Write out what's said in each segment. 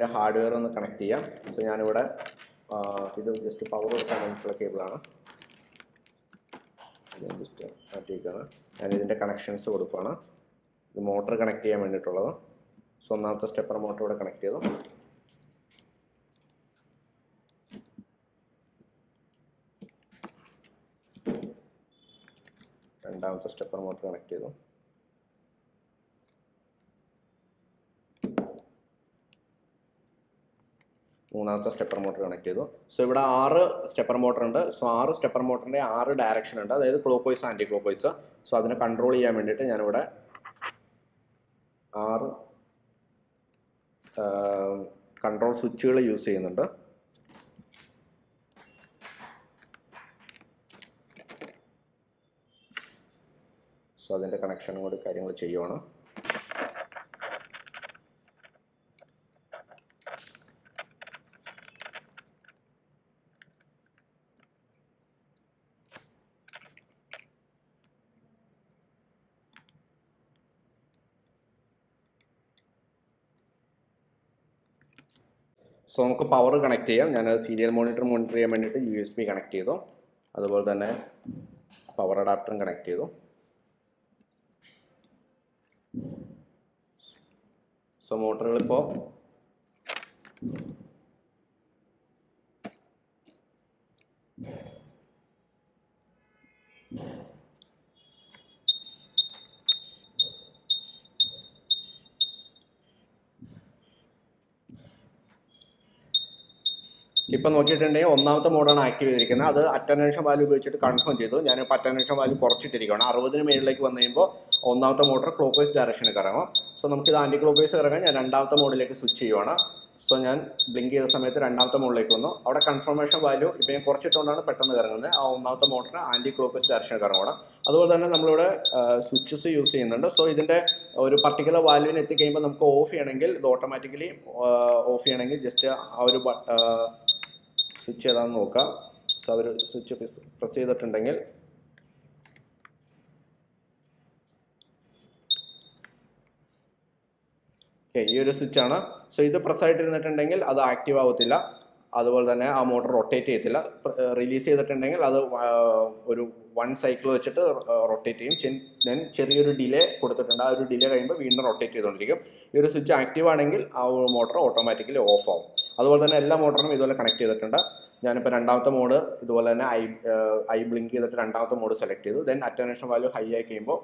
hardware ഒന്ന് connect ചെയ്യാം so ഞാനിവിടെ ആ, ഇത് ജസ്റ്റ് പവർ കൊടുക്കാൻ വേണ്ടിയിട്ടുള്ള കേബിളാണ് ഞാൻ ജസ്റ്റ് മാറ്റിയിരിക്കുകയാണ് ഞാൻ ഇതിൻ്റെ കണക്ഷൻസ് കൊടുക്കുകയാണ് ഇത് മോട്ടർ കണക്ട് ചെയ്യാൻ വേണ്ടിയിട്ടുള്ളത് സോ ഒന്നാമത്തെ സ്റ്റെപ്പർ മോട്ടർ ഇവിടെ കണക്ട് ചെയ്തു രണ്ടാമത്തെ സ്റ്റെപ്പർ മോട്ടർ കണക്ട് ചെയ്തു മൂന്നാമത്തെ സ്റ്റെപ്പർ മോട്ടർ കണക്ട് ചെയ്തു സോ ഇവിടെ ആറ് സ്റ്റെപ്പർ മോട്ടർ ഉണ്ട് സോ ആറ് സ്റ്റെപ്പർ മോട്ടറിൻ്റെ ആറ് ഡയറക്ഷൻ ഉണ്ട് അതായത് clockwise anti clockwise so അതിനെ കൺട്രോൾ ചെയ്യാൻ വേണ്ടിയിട്ട് ഞാനിവിടെ ആറ് കൺട്രോൾ സ്വിച്ചുകൾ യൂസ് ചെയ്യുന്നുണ്ട് സോ അതിൻ്റെ കണക്ഷനും കൂടി കാര്യങ്ങൾ ചെയ്യുവാണ് സോ നമുക്ക് പവർ കണക്ട് ചെയ്യാം ഞാൻ സീരിയൽ മോണിറ്റർ മോണിറ്റർ ചെയ്യാൻ വേണ്ടിയിട്ട് യു എസ് ബി കണക്ട് ചെയ്തു അതുപോലെ തന്നെ പവർ അഡാപ്റ്ററും കണക്ട് ചെയ്തു സോ മോട്ടറുകൾ ഇപ്പോൾ ഇപ്പം നോക്കിയിട്ടുണ്ടെങ്കിൽ ഒന്നാമത്തെ മോഡാണ് ആക്റ്റീവ് ചെയ്തിരിക്കുന്നത് അത് അറ്റൻഷൻ വാല്യൂ ഉപയോഗിച്ചിട്ട് കൺഫേം ചെയ്തു ഞാനിപ്പോൾ അറ്റൻഷൻ വാല്യൂ കുറച്ചിട്ടിരിക്കുകയാണ് അറുപതിന് മേളിലേക്ക് വന്നു കഴിയുമ്പോൾ ഒന്നാമത്തെ മോട്ടർ ക്ലോക്ക് വൈസ് ഡയറക്ഷനിൽ കറങ്ങും സോ നമുക്കിത് ആൻറ്റി ക്ലോക്ക് വൈസ് ഇറങ്ങാൻ ഞാൻ രണ്ടാമത്തെ മോഡിലേക്ക് സ്വിച്ച് ചെയ്യുവാണ് സോ ഞാൻ ബ്ലിങ്ക് ചെയ്ത സമയത്ത് രണ്ടാമത്തെ മോഡിലേക്ക് വന്നു അവിടെ കൺഫർമേഷൻ വാല്യൂ ഇപ്പം ഞാൻ കുറച്ചിട്ടുകൊണ്ടാണ് പെട്ടെന്ന് കറങ്ങുന്നത് ആ ഒന്നാമത്തെ മോട്ടർ ആൻറ്റി ക്ലോക്ക് വൈസ് ഡയറക്ഷനിൽ കറങ്ങണം അതുപോലെ തന്നെ നമ്മളിവിടെ സ്വിച്ചസ് യൂസ് ചെയ്യുന്നുണ്ട് സോ ഇതിൻ്റെ ഒരു പർട്ടിക്കുലർ വാല്യൂവിന് എത്തിക്കഴിയുമ്പോൾ നമുക്ക് ഓഫ് ചെയ്യണമെങ്കിൽ ഇത് ഓട്ടോമാറ്റിക്കലി ഓഫ് ചെയ്യണമെങ്കിൽ ജസ്റ്റ് ആ ഒരു സ്വിച്ച് ഏതാണെന്ന് നോക്കാം സോ അവർ സ്വിച്ച് പ്രസ് ചെയ്തിട്ടുണ്ടെങ്കിൽ ഓക്കെ ഈ ഒരു സ്വിച്ചാണ് സോ ഇത് പ്രസ് ആയിട്ടിരുന്നിട്ടുണ്ടെങ്കിൽ അത് ആക്റ്റീവ് ആവത്തില്ല അതുപോലെ തന്നെ ആ മോട്ടർ റൊട്ടേറ്റ് ചെയ്യത്തില്ല റിലീസ് ചെയ്തിട്ടുണ്ടെങ്കിൽ അത് ആ, ഒരു വൺ സൈക്കിൾ വെച്ചിട്ട് റൊട്ടേറ്റ് ചെയ്യും ദെൻ ചെറിയൊരു ഡിലേ കൊടുത്തിട്ടുണ്ട് ആ ഒരു ഡിലേ കഴിയുമ്പോൾ വീണ്ടും റൊട്ടേറ്റ് ചെയ്തുകൊണ്ടിരിക്കും ഈ ഒരു സ്വിച്ച് ആക്റ്റീവ് ആണെങ്കിൽ ആ മോട്ടർ ഓട്ടോമാറ്റിക്കലി ഓഫ് ആവും അതുപോലെ തന്നെ എല്ലാ മോട്ടറിനും ഇതുപോലെ കണക്ട് ചെയ്തിട്ടുണ്ട് ഞാനിപ്പോൾ രണ്ടാമത്തെ മോഡ് ഇതുപോലെ തന്നെ ഐ ഐ ബ്ലിങ്ക് ചെയ്തിട്ട് രണ്ടാമത്തെ മോഡ് സെലക്ട് ചെയ്തു ദെൻ അറ്റൻഷൻ വാല്യൂ ഹൈ ആയി കഴിയുമ്പോൾ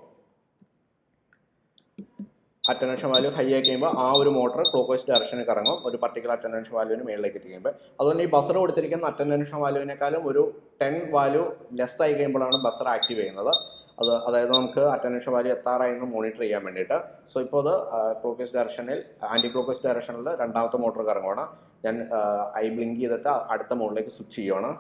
അറ്റൻഷൻ വാല്യൂ ഹൈ ആയി കഴിയുമ്പോൾ ആ ഒരു മോട്ടർ ക്ലോക്ക് വൈസ് ഡയറക്ഷനിൽ കറങ്ങും ഒരു പർട്ടിക്കുലർ അറ്റൻഷൻ വാല്യൂവിന് മേളിലേക്ക് എത്തിക്കുമ്പോൾ അതുകൊണ്ട് ഈ ബസർ കൊടുത്തിരിക്കുന്ന അറ്റൻഷൻ വാല്യൂവിനേക്കാളും ഒരു ടെൻ വാല്യൂ ലെസ് ആയി കഴിയുമ്പോഴാണ് ബസർ ആക്റ്റീവ് ചെയ്യുന്നത് അത് അതായത് നമുക്ക് അറ്റൻഷൻ വാല്യൂ എത്താറായി എന്ന് മോണിറ്റർ ചെയ്യാൻ വേണ്ടിയിട്ട് സോ ഇപ്പോൾ അത് ക്ലോക്ക് വൈസ് ഡയറക്ഷനിൽ ആൻറ്റി ക്ലോക്ക് വൈസ് ഡയറക്ഷനിൽ രണ്ടാമത്തെ മോട്ടർ കറങ്ങുവാണ് ഞാൻ ഐ ബ്ലിങ്ക് ചെയ്തിട്ട് അടുത്ത മോഡിലേക്ക് സ്വിച്ച് ചെയ്യുവാണ്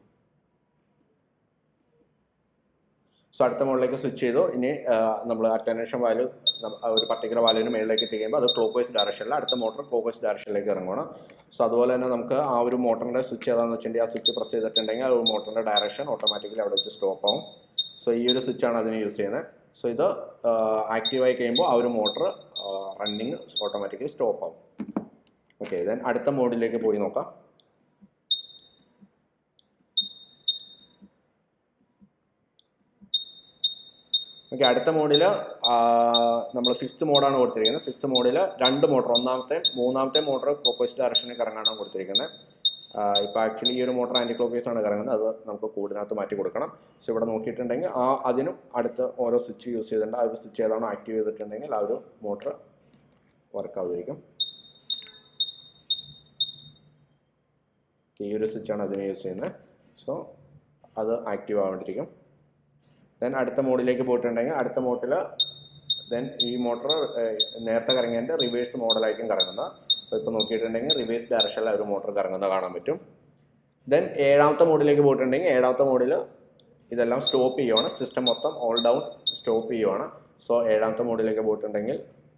സോ അടുത്ത മോഡിലേക്ക് സ്വിച്ച് ചെയ്തു ഇനി നമ്മൾ അറ്റൻഷൻ വാല്യൂ ഒരു പർട്ടിക്കുലർ വാല്യൂവിന് മേളിലേക്ക് എത്തിക്കുമ്പോൾ അത് ക്ലോക്ക് വൈസ് ഡയറക്ഷനിൽ അടുത്ത മോട്ടർ ക്ലോക്ക് വൈസ് ഡയറക്ഷനിലേക്ക് ഇറങ്ങണം സോ അതുപോലെ തന്നെ നമുക്ക് ആ ഒരു മോട്ടറിൻ്റെ സ്വിച്ച് ഏതാണെന്ന് വെച്ചിട്ടുണ്ടെങ്കിൽ ആ സ്വിച്ച് പ്രസ് ചെയ്തിട്ടുണ്ടെങ്കിൽ ആ ഒരു മോട്ടറിൻ്റെ ഡയറക്ഷൻ ഓട്ടോമാറ്റിക്കലി അവിടെ വെച്ച് സ്റ്റോപ്പ് ആവും സോ ഈ ഒരു സ്വിച്ചാണ് അതിന് യൂസ് ചെയ്യുന്നത് സോ ഇത് ആക്റ്റീവ് ആയി കഴിയുമ്പോൾ ആ ഒരു മോട്ടർ റണ്ണിങ് ഓട്ടോമാറ്റിക്കലി സ്റ്റോപ്പ് ആവും ഓക്കെ ദെൻ അടുത്ത മോഡിലേക്ക് പോയി നോക്കാം ഓക്കെ അടുത്ത മോഡിൽ നമ്മൾ ഫിഫ്ത്ത് മോഡാണ് കൊടുത്തിരിക്കുന്നത് ഫിഫ്ത്ത് മോഡിൽ രണ്ട് മോട്ടർ ഒന്നാമത്തെ മൂന്നാമത്തെ മോട്ടർ ഓപ്പോസിറ്റ് ഡയറക്ഷനിൽ കറങ്ങാനാണ് കൊടുത്തിരിക്കുന്നത് ഇപ്പോൾ ആക്ച്വലി ഈ ഒരു മോട്ടർ ആൻറ്റി ക്ലോക്ക് വൈസ് ആണ് കറങ്ങുന്നത് അത് നമുക്ക് കൂടിനകത്ത് മാറ്റി കൊടുക്കണം സോ ഇവിടെ നോക്കിയിട്ടുണ്ടെങ്കിൽ ആ അതിനും അടുത്ത് ഓരോ സ്വിച്ച് യൂസ് ചെയ്തിട്ടുണ്ട് ആ ഒരു സ്വിച്ച് ഏതാണോ ആക്റ്റീവ് ചെയ്തിട്ടുണ്ടെങ്കിൽ ആ ഒരു മോട്ടർ വർക്ക് ആവുമായിരിക്കും ഈ ഒരു സ്വിച്ചാണ് അതിന് യൂസ് ചെയ്യുന്നത് സോ അത് ആക്റ്റീവ് ആവേണ്ടിയിരിക്കും ദെൻ അടുത്ത മോഡിലേക്ക് പോയിട്ടുണ്ടെങ്കിൽ അടുത്ത മോഡിൽ ദെൻ ഈ മോട്ടർ നേരത്തെ കറങ്ങിയതിൻ്റെ റിവേഴ്സ് മോഡലായിരിക്കും കറങ്ങുന്നത് അപ്പോൾ ഇപ്പോൾ നോക്കിയിട്ടുണ്ടെങ്കിൽ റിവേഴ്സ് ഡയറക്ഷനിൽ ഒരു മോട്ടർ കറങ്ങുന്നത് കാണാൻ പറ്റും ദെൻ ഏഴാമത്തെ മോഡിലേക്ക് പോയിട്ടുണ്ടെങ്കിൽ ഏഴാമത്തെ മോഡിൽ ഇതെല്ലാം സ്റ്റോപ്പ് ചെയ്യുവാണ് സിസ്റ്റം മൊത്തം ഓൾ ഡൗൺ സ്റ്റോപ്പ് ചെയ്യുവാണ് സോ ഏഴാമത്തെ മോഡിലേക്ക് പോയിട്ടുണ്ടെങ്കിൽ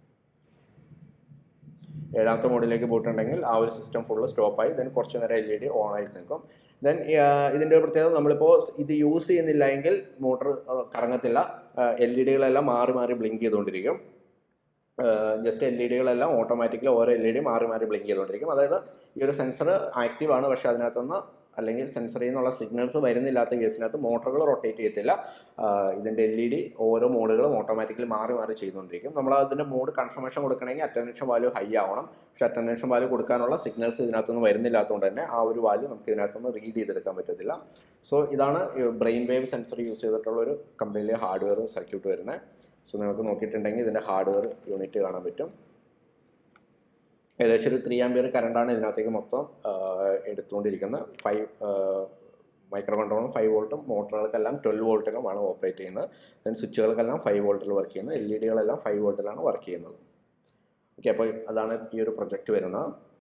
ഏഴാമത്തെ മോഡിലേക്ക് പോയിട്ടുണ്ടെങ്കിൽ ആ ഒരു സിസ്റ്റം ഫുള്ള് സ്റ്റോപ്പായി ദെൻ കുറച്ച് നേരം എൽ ഇ ഡി ഓൺ ആയി നിൽക്കും ദെൻ ഇതിൻ്റെ ഒരു പ്രത്യേകത നമ്മളിപ്പോൾ ഇത് യൂസ് ചെയ്യുന്നില്ല എങ്കിൽ മോട്ടർ കറങ്ങത്തില്ല എൽ ഇ ഡികളെല്ലാം മാറി മാറി ബ്ലിങ്ക് ചെയ്തുകൊണ്ടിരിക്കും ജസ്റ്റ് എൽ ഇ ഡികളെല്ലാം ഓട്ടോമാറ്റിക്കലി ഓരോ എൽ ഇ ഡി മാറി മാറി ബ്ലിങ്ക് ചെയ്തുകൊണ്ടിരിക്കും അതായത് ഈ ഒരു സെൻസർ ആക്റ്റീവ് ആണ് പക്ഷേ അതിനകത്തുനിന്ന് അല്ലെങ്കിൽ സെൻസറിൽ നിന്നുള്ള സിഗ്നൽസ് വരുന്നില്ലാത്ത കേസിനകത്ത് മോട്ടറുകൾ റൊട്ടേറ്റ് ചെയ്യത്തില്ല ഇതിൻ്റെ എൽ ഇ ഡി ഓരോ മോഡുകളും ഓട്ടോമാറ്റിക്കലി മാറി മാറി ചെയ്തുകൊണ്ടിരിക്കും നമ്മൾ അതിൻ്റെ മോഡ് കൺഫർമേഷൻ കൊടുക്കണമെങ്കിൽ അറ്റൻഷൻ വാല്യൂ ഹൈ ആവണം പക്ഷേ അറ്റൻഷൻ വാല്യൂ കൊടുക്കാനുള്ള സിഗ്നൽസ് ഇതിനകത്തുനിന്ന് വരുന്നില്ലാത്തതുകൊണ്ട് തന്നെ ആ ഒരു വാല്യൂ നമുക്ക് ഇതിനകത്തുനിന്ന് റീഡ് ചെയ്തെടുക്കാൻ പറ്റത്തില്ല സോ ഇതാണ് ബ്രെയിൻ വേവ് സെൻസർ യൂസ് ചെയ്തിട്ടുള്ള ഒരു കമ്പനിയിലെ ഹാർഡ്വെയർ സർക്യൂട്ട് വരുന്നത് സോ നിങ്ങൾക്ക് നോക്കിയിട്ടുണ്ടെങ്കിൽ ഇതിൻ്റെ ഹാർഡ്വെയർ യൂണിറ്റ് കാണാൻ പറ്റും ഏകദേശം ഒരു ത്രീ ആംബിയർ കറണ്ടാണ് ഇതിനകത്തേക്ക് മൊത്തം എടുത്തുകൊണ്ടിരിക്കുന്നത് ഫൈവ് മൈക്രോ കൺട്രോളും ഫൈവ് വോൾട്ടും മോട്ടറുകൾക്കെല്ലാം ട്വൽവ് വോൾട്ടിലുമാണ് ഓപ്പറേറ്റ് ചെയ്യുന്നത് ദെൻ സ്വിച്ചുകൾക്കെല്ലാം ഫൈവ് വോൾട്ടിൽ വർക്ക് ചെയ്യുന്നത് എൽ ഇ ഡികളെല്ലാം ഫൈവ് വോൾട്ടിലാണ് വർക്ക് ചെയ്യുന്നത് ഓക്കെ അപ്പോൾ അതാണ് ഈ ഒരു പ്രൊജക്റ്റ് വരുന്നത്